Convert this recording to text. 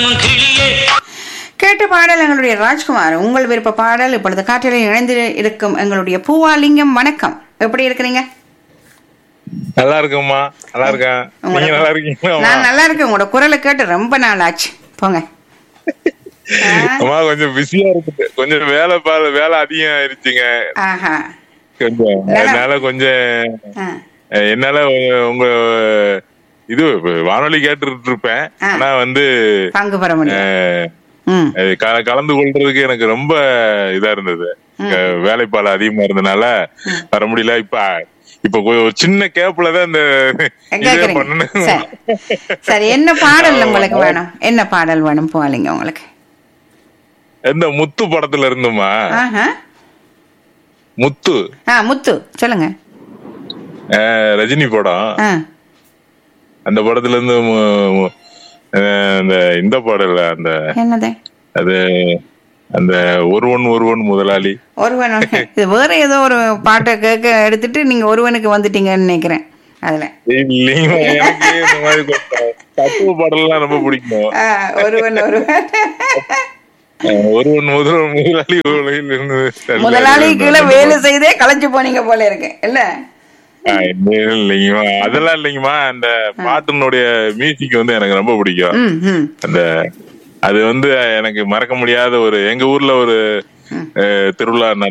கேட்ட பாடல் எங்களுடைய ராஜ்குமார் உங்கள் விருப்ப பாடல் இப்பொழுது காற்றில் இணைந்து இருக்கும் எங்களுடைய பூவாலிங்கம் வணக்கம் எப்படி இருக்கிறீங்க நல்லா இருக்கும்மா நல்லா இருக்கேன் உங்களோட- நீங்க நல்லா இருக்கீங்களா நான் நல்லா இருக்கேன் உங்களோட குரலை கேட்டு ரொம்ப நாள் ஆச்சு போங்க ஆ, அம்மா கொஞ்சம் பிஸியா இருக்குது கொஞ்சம் வேலை பாரு வேலை அதிகம் ஆயிருச்சுங்க ஆஹா கொஞ்சம் நல்லா- அதனால கொஞ்சம் ஆ, அஹ், என்னால உங்க- உங்க இது வானொலி கேட்டுட்டு இருப்பேன் ஆ. ஆனா வந்து பங்கு பெற முடியும் அஹ், ம் அது க- கலந்து கொள்றதுக்கு எனக்கு ரொம்ப இதா இருந்தது அஹ், வேலைப்பாடு அதிகமா இருந்தனால வர முடியல இப்ப இப்ப கொ- ஒரு சின்ன கேப்ல தான் இந்த இதே கேக்குறீங்க பண்ணணும் சரி சரி என்ன பாடல் உங்களுக்கு வேணும் என்ன பாடல் வேணும் பூவாலிங்கம் உங்களுக்கு எந்த முத்து படத்துல இருந்துமா ஆஹா முத்து ஆ முத்து சொல்லுங்க அஹ், ரஜினி படம் ஆ அந்த படத்துல இருந்து மு- மு- அஹ், அந்த இந்த பாடல் அந்த என்னது அது அந்த ஒருவன் ஒருவன் முதலாளி ஒருவன் இது வேற ஏதோ ஒரு பாட்டை கேட்க எடுத்துட்டு நீங்க ஒருவனுக்கு வந்துட்டீங்கன்னு நினைக்கிறேன் அதுல இல்லைங்க எனக்கு இந்த மாதிரி கொஞ்சம் தத்துவ பாடல்லாம் ரொம்ப பிடிக்கும் ஆ, ஒருவன் ஒருவன் அஹ், ஒருவன் முதல்வன் முதலாளி உலகில் இருந்து தள்ளி முதலாளி அறிந்தவன். கீழே வேலை செய்தே களைச்சு போனீங்க போல இருக்கு இல்ல அஹ், இல்லைங்கம்மா அதெல்லாம் இல்லைங்கம்மா அந்த பாட்டினுடைய மியூசிக் வந்து எனக்கு ரொம்ப பிடிக்கும் ம் ம் அந்த அது வந்து எனக்கு மறக்க முடியாத ஒரு எங்க ஊர்ல ஒரு அஹ், திருவிழா